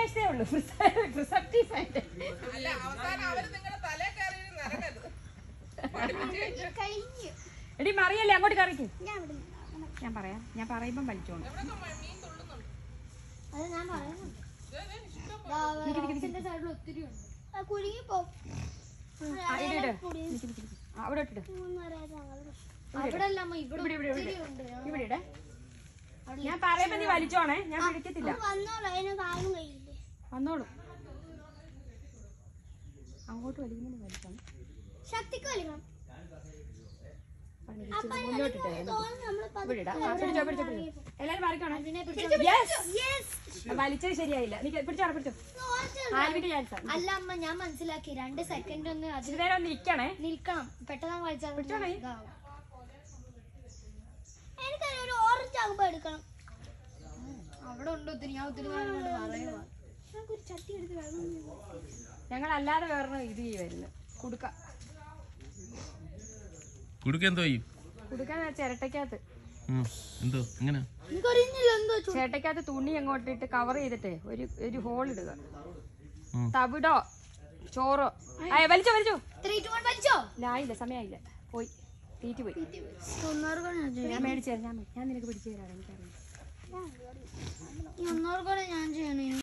ആഴ്ചയേ ഉള്ളൂ പ്രിസപ്റ്റീവ് ആയിട്ട് അല്ല അവസാനം അവര് നിങ്ങളുടെ തലേ കയറി നരകരുത് കഴിഞ്ഞു എടി മറിയല്ലേ അങ്ങോട്ട് കറിക്ക് ഞാൻ ഇവിടെ നിന്നാ. ഞാൻ പറയാം ഞാൻ പറയുമ്പം വലിച്ചോണ്ട് എവിടെയൊക്കെ മ- മീൻ തുള്ളുന്നുണ്ട് അത് ഞാൻ പറയുന്നുണ്ട് ദേ, ദേ, ഇഷ്ടം പോലെ. ദാ, റോക്സിന്റെ സൈഡിൽ ഒത്തിരി ഉണ്ട് ആ, കുടുങ്ങി പോ ആ, ഇട്, ഇട്. നിക്ക്, നിക്ക്, നിക്ക്. ആ, അവിടെ ഇട്ടിട്ട് അവിടെ അല്ല അമ്മ ഇവിടെ ഇവിടെ ഇവിടെ ഒത്തിരി ഇവിടെ ഉണ്ട് ഇവിടെ ഇടേ ഞാൻ പറയുമ്പോ നീ വലിച്ചോണേ ഞാൻ പിടിക്കത്തില്ല വന്നോളൂ അതിന് കാലും കഴിയില്ലേ വന്നോളൂ അങ്ങോട്ട് വലിക്കുമ്പോൾ നീ വലിച്ചോണം ശക്തിക്ക് വലിക്കണം പറഞ്ഞിട്ട് ഇച്ചിരി മുന്നോട്ടിട്ടേ തോന്നുന്നു നമ്മള് പതുക്കെ ഇവിടെ ഇടാം ആ, പിടിച്ചോ പിടിച്ചോ പിടിച്ചോ എല്ലാരും മാറിക്കോണേ അതിനെ പിടിച്ച് Yes. Yes. വലിച്ചത് ശരിയായില്ല നീ പിടിച്ചോ പിടിച്ചോ തോന്നിച്ചു. ആൽവിന്റെ ചാൻസ് അല്ല അമ്മ ഞാൻ മനസ്സിലാക്കി രണ്ട് സെക്കൻഡ് ഒന്ന് അത് ഇച്ചിരി നേരം ഒന്ന് നിക്കണേ നിൽക്കണം പെട്ടെന്ന് കളിച്ചാൽ പിടിച്ചോണേ. എനിക്കറിയാം ഒരു ഓറഞ്ച് ആകുമ്പോ എടുക്കണം അവിടെ ഉണ്ട് ഒത്തിരി ഞാൻ ഒത്തിരി നേരം കൊണ്ട് പറയുവാ നമുക്കൊരു ചട്ടി എടുത്ത് വെള്ളം ഞങ്ങൾ അല്ലാതെ വേറെ ഇത് ചെയ്യുമായിരുന്നു കുടുക്ക കുടുക്ക എന്തോ ചെയ്യും കുടുക്കാൻ ചിരട്ടയ്ക്കകത്ത് ഉം, എന്തോ എങ്ങനെ എനിക്കറിയുന്നില്ല എന്തോ ചേട്ടയ്ക്കകത്ത് തുണി അങ്ങോട്ട് ഇട്ട് കവർ ചെയ്തിട്ട് ഒരു ഒരു ഹോൾ ഇടുക ഉം. തവിടോ ചോറോ ആ വലിച്ചോ വലിച്ചോ ത്രീ ടു വൺ വലിച്ചോ ലായില്ല സമയമായില്ല പോയി തീറ്റ് പോയി ഞാൻ മേടിച്ചു തരാം ഞാൻ ഞാൻ നിനക്ക് പിടിച്ചു തരാം എനിക്കറിയാം ഒന്നോർക്കൂടെ ഞാൻ ചെയ്യണേ